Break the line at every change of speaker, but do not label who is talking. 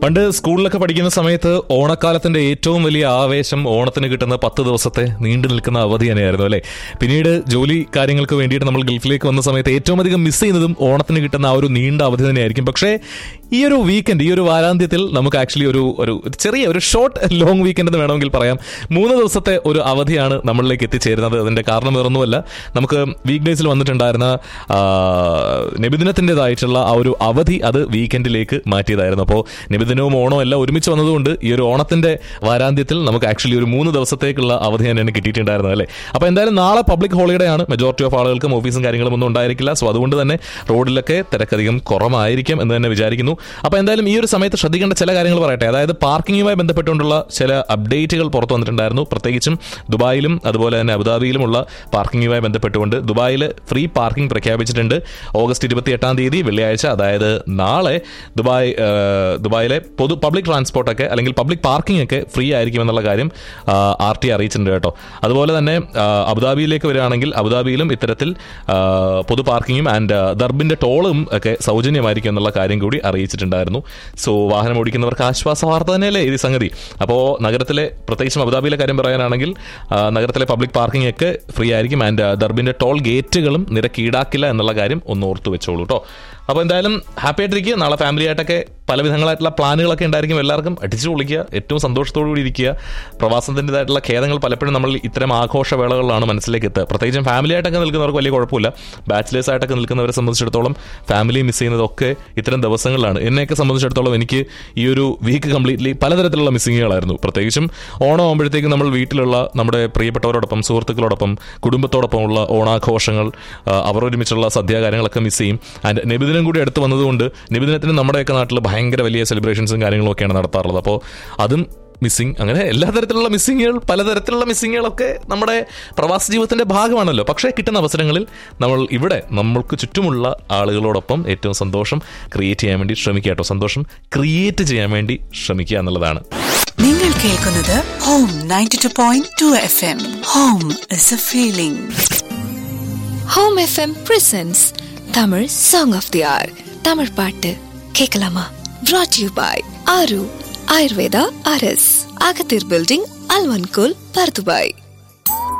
പണ്ട് സ്കൂളിലൊക്കെ പഠിക്കുന്ന സമയത്ത് ഓണക്കാലത്തിന്റെ ഏറ്റവും വലിയ ആവേശം ഓണത്തിന് കിട്ടുന്ന പത്ത് ദിവസത്തെ നീണ്ടു നിൽക്കുന്ന അവധി തന്നെയായിരുന്നു അല്ലേ പിന്നീട് ജോലി കാര്യങ്ങൾക്ക് വേണ്ടിയിട്ട് നമ്മൾ ഗൾഫിലേക്ക് വന്ന സമയത്ത് ഏറ്റവും അധികം മിസ് ചെയ്യുന്നതും ഓണത്തിന് കിട്ടുന്ന ആ ഒരു നീണ്ട അവധി തന്നെയായിരിക്കും പക്ഷേ ഈ ഒരു വീക്കെൻഡ് ഈ ഒരു വാരാന്ത്യത്തിൽ നമുക്ക് ആക്ച്വലി ഒരു ഒരു ചെറിയ ഒരു ഷോർട്ട് ലോങ് വീക്കെൻഡ് എന്ന് വേണമെങ്കിൽ പറയാം മൂന്ന് ദിവസത്തെ ഒരു അവധിയാണ് നമ്മളിലേക്ക് എത്തിച്ചേരുന്നത് അതിന്റെ കാരണം വേറൊന്നുമല്ല നമുക്ക് വീക്ക് ഡേയ്സിൽ വന്നിട്ടുണ്ടായിരുന്ന ആ, നബിദിനത്തിൻ്റെതായിട്ടുള്ള ആ ഒരു അവധി അത് വീക്കെൻഡിലേക്ക് മാറ്റിയതായിരുന്നു അപ്പോൾ നബിദിനവും ഓണവും എല്ലാം ഒരുമിച്ച് വന്നതുകൊണ്ട് ഈ ഒരു ഓണത്തിന്റെ വാരാന്ത്യത്തിൽ നമുക്ക് ആക്ച്വലി ഒരു മൂന്ന് ദിവസത്തേക്കുള്ള അവധി തന്നെയാണ് കിട്ടിയിട്ടുണ്ടായിരുന്നത് അല്ലേ അപ്പോൾ എന്തായാലും നാളെ പബ്ലിക് ഹോളിഡേ ആണ് മെജോറിറ്റി ഓഫ് ആളുകൾക്കും ഓഫീസും കാര്യങ്ങളും ഒന്നും ഉണ്ടായിരിക്കില്ല സോ അതുകൊണ്ട് തന്നെ റോഡിലൊക്കെ തിരക്കധികം കുറവായിരിക്കും എന്ന് തന്നെ വിചാരിക്കുന്നു അപ്പോൾ എന്തായാലും ഈ ഒരു സമയത്ത് ശ്രദ്ധിക്കേണ്ട ചില കാര്യങ്ങൾ പറയട്ടെ അതായത് പാർക്കിങ്ങുമായി ബന്ധപ്പെട്ടുകൊണ്ടുള്ള ചില അപ്ഡേറ്റുകൾ പുറത്തു വന്നിട്ടുണ്ടായിരുന്നു പ്രത്യേകിച്ചും ദുബായിലും അതുപോലെ തന്നെ അബുദാബിയിലുമുള്ള പാർക്കിങ്ങുമായി ബന്ധപ്പെട്ടുകൊണ്ട് ദുബായിൽ ഫ്രീ പാർക്കിംഗ് പ്രഖ്യാപിച്ചിട്ടുണ്ട് ഓഗസ്റ്റ് ഇരുപത്തി എട്ടാം തീയതി വെള്ളിയാഴ്ച അതായത് നാളെ ദുബായ് ആ, ദുബായിലെ പൊതു പബ്ലിക് ട്രാൻസ്പോർട്ടൊക്കെ അല്ലെങ്കിൽ പബ്ലിക് പാർക്കിംഗ് ഒക്കെ ഫ്രീ ആയിരിക്കും എന്നുള്ള കാര്യം ആർ ടി അറിയിച്ചിട്ടുണ്ട് കേട്ടോ അതുപോലെ തന്നെ ആ, അബുദാബിയിലേക്ക് വരികയാണെങ്കിൽ അബുദാബിയിലും ഇത്തരത്തിൽ ആ, പൊതു പാർക്കിങ്ങും ആൻഡ് ദർബിന്റെ ടോളും ഒക്കെ സൗജന്യമായിരിക്കും എന്നുള്ള കാര്യം കൂടി അറിയിച്ചിട്ടുണ്ടായിരുന്നു സോ വാഹനം ഓടിക്കുന്നവർക്ക് ആശ്വാസ വാർത്ത തന്നെയല്ലേ ഇത് സംഗതി അപ്പോൾ നഗരത്തിലെ പ്രത്യേകിച്ചും അബുദാബിയിലെ കാര്യം പറയാനാണെങ്കിൽ ആ, നഗരത്തിലെ പബ്ലിക് പാർക്കിംഗ് ഒക്കെ ഫ്രീ ആയിരിക്കും ആൻഡ് ദർബിന്റെ ടോൾ ഗേറ്റുകളും നിരക്ക് ഈടാക്കില്ല എന്നുള്ള കാര്യം ഒന്ന് ഓർത്തു വെച്ചോളൂ കേട്ടോ അപ്പോൾ എന്തായാലും ഹാപ്പി ആയിട്ടിരിക്കുക നാളെ ഫാമിലി ആയിട്ടൊക്കെ പല വിധങ്ങളായിട്ടുള്ള പ്ലാനുകളൊക്കെ ഉണ്ടായിരിക്കും എല്ലാവർക്കും അടിച്ചു പൊളിക്കുക ഏറ്റവും സന്തോഷത്തോടു കൂടി ഇരിക്കുക പ്രവാസത്തിൻ്റെതായിട്ടുള്ള ഖേദങ്ങൾ പലപ്പോഴും നമ്മൾ ഇത്തരം ആഘോഷവേളകളിലാണ് മനസ്സിലേക്ക് എത്തുക പ്രത്യേകിച്ചും ഫാമിലി ആയിട്ടൊക്കെ നിൽക്കുന്നവർക്ക് വലിയ കുഴപ്പമില്ല ബാച്ചിലേഴ്സ് ആയിട്ടൊക്കെ നിൽക്കുന്നവരെ സംബന്ധിച്ചിടത്തോളം ഫാമിലി മിസ് ചെയ്യുന്നതൊക്കെ ഇത്തരം ദിവസങ്ങളിലാണ് എന്നെയൊക്കെ സംബന്ധിച്ചിടത്തോളം എനിക്ക് ഈ ഒരു വീക്ക് കംപ്ലീറ്റ്ലി പലതരത്തിലുള്ള മിസ്സിങ്ങുകളായിരുന്നു പ്രത്യേകിച്ചും ഓണം ആകുമ്പോഴത്തേക്കും നമ്മൾ വീട്ടിലുള്ള നമ്മുടെ പ്രിയപ്പെട്ടവരോടൊപ്പം സുഹൃത്തുക്കളോടൊപ്പം കുടുംബത്തോടൊപ്പമുള്ള ഓണാഘോഷങ്ങൾ ആ, അവർ ഒരുമിച്ചുള്ള സദ്യാകാര്യങ്ങളൊക്കെ മിസ് ചെയ്യും ആൻഡ് നബിദിനം കൂടി അടുത്ത് വന്നതുകൊണ്ട് നബിദിനത്തിന് നമ്മുടെയൊക്കെ നാട്ടിൽ ഭയങ്കര വലിയ സെലിബ്രേഷൻസും കാര്യങ്ങളും ഒക്കെയാണ് നടത്താറുള്ളത് അപ്പോൾ അതും മിസ്സിങ് അങ്ങനെ എല്ലാ തരത്തിലുള്ള മിസ്സിങ്ങുകൾ പലതരത്തിലുള്ള മിസ്സിങ്ങുകളൊക്കെ നമ്മുടെ പ്രവാസ ജീവിതത്തിന്റെ ഭാഗമാണല്ലോ പക്ഷേ കിട്ടുന്ന അവസരങ്ങളിൽ നമ്മൾ ഇവിടെ നമ്മൾക്ക് ചുറ്റുമുള്ള ആളുകളോടൊപ്പം ഏറ്റവും സന്തോഷം ക്രിയേറ്റ് ചെയ്യാൻ വേണ്ടി ശ്രമിക്കുക കേട്ടോ സന്തോഷം ക്രിയേറ്റ് ചെയ്യാൻ വേണ്ടി ശ്രമിക്കുക എന്നുള്ളതാണ്
നിങ്ങൾ കേൾക്കുന്നത് home ninety two point two F M home is a feeling
home FM presents Tamil song of the hour Tamil பாட்டு கேட்கலாமா brought you by Aaru Ayurveda அரஸ் அகத்தீர் பில்டிங் அல்வன்கோல் பர்துபாய்